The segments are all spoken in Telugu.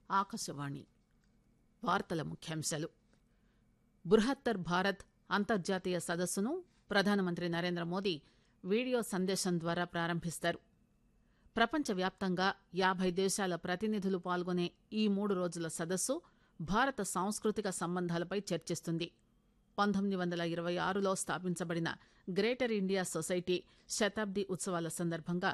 ఆకాశవాణి వార్తల ముఖ్యాంశాలు బృహత్తర్ భారత్ అంతర్జాతీయ సదస్సును ప్రధానమంత్రి నరేంద్ర మోదీ వీడియో సందేశం ద్వారా ప్రారంభిస్తారు ప్రపంచవ్యాప్తంగా యాభై దేశాల ప్రతినిధులు పాల్గొనే ఈ మూడు రోజుల సదస్సు భారత సాంస్కృతిక సంబంధాలపై చర్చిస్తుంది పంతొమ్మిది వందల ఇరవై ఆరులో స్థాపించబడిన గ్రేటర్ ఇండియా సొసైటీ శతాబ్ది ఉత్సవాల సందర్భంగా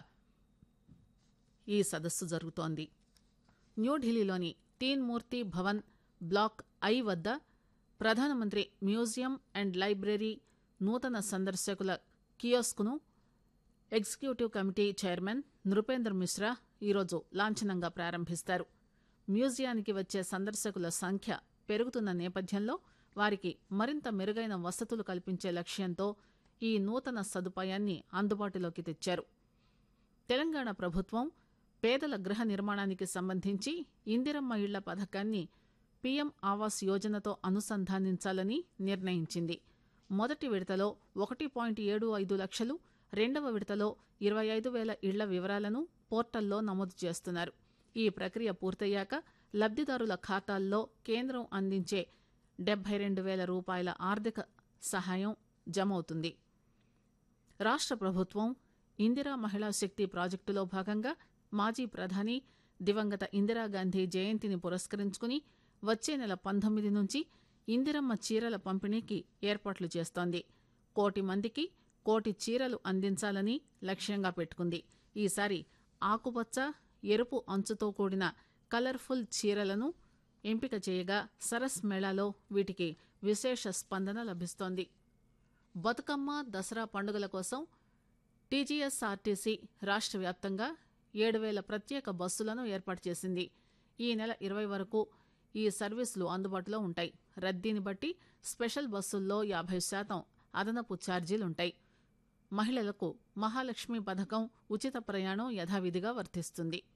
ఈ సదస్సు జరుగుతోంది న్యూఢిల్లీలోని తీన్ మూర్తి భవన్ బ్లాక్ ఐ వద్ద ప్రధానమంత్రి మ్యూజియం అండ్ లైబ్రరీ నూతన సందర్శకుల కియోస్క్ను executive committee chairman Nripendra Mishra ఈరోజు లాంఛనంగా ప్రారంభిస్తారు మ్యూజియానికి వచ్చే సందర్శకుల సంఖ్య పెరుగుతున్న నేపథ్యంలో వారికి మరింత మెరుగైన వసతులు కల్పించే లక్ష్యంతో ఈ నూతన సదుపాయాన్ని అందుబాటులోకి తెచ్చారు తెలంగాణ ప్రభుత్వం పేదల గృహ నిర్మాణానికి సంబంధించి ఇందిరమ్మ ఇళ్ల పథకాన్ని పీఎం ఆవాస్ యోజనతో అనుసంధానించాలని నిర్ణయించింది మొదటి విడతలో ఒకటి పాయింట్ ఏడు ఐదు లక్షలు రెండవ విడతలో ఇరవై ఐదు వేల ఇళ్ల వివరాలను పోర్టల్లో నమోదు చేస్తున్నారు ఈ ప్రక్రియ పూర్తయ్యాక లబ్దిదారుల ఖాతాల్లో కేంద్రం అందించే డెబ్బై రెండు వేల రూపాయల ఆర్థిక సహాయం జమవుతుంది రాష్ట్ర ప్రభుత్వం ఇందిరా మహిళా శక్తి ప్రాజెక్టులో భాగంగా మాజీ ప్రధాని దివంగత ఇందిరాగాంధీ జయంతిని పురస్కరించుకుని వచ్చే నెల పంతొమ్మిది నుంచి ఇందిరమ్మ చీరల పంపిణీకి ఏర్పాట్లు చేస్తోంది కోటి మందికి కోటి చీరలు అందించాలని లక్ష్యంగా పెట్టుకుంది ఈసారి ఆకుపచ్చ ఎరుపు అంచుతో కూడిన కలర్ఫుల్ చీరలను ఎంపిక చేయగా సరస్ మేళాలో వీటికి విశేష స్పందన లభిస్తోంది బతుకమ్మ దసరా పండుగల కోసం టీజీఎస్ఆర్టీసీ రాష్ట్ర వ్యాప్తంగా ఏడు వేల ప్రత్యేక బస్సులను ఏర్పాటు చేసింది ఈ నెల ఇరవై వరకు ఈ సర్వీసులు అందుబాటులో ఉంటాయి రద్దీని బట్టి స్పెషల్ బస్సుల్లో యాభై శాతం అదనపు ఛార్జీలుంటాయి మహిళలకు మహాలక్ష్మి పథకం ఉచిత ప్రయాణం యథావిధిగా వర్తిస్తుంది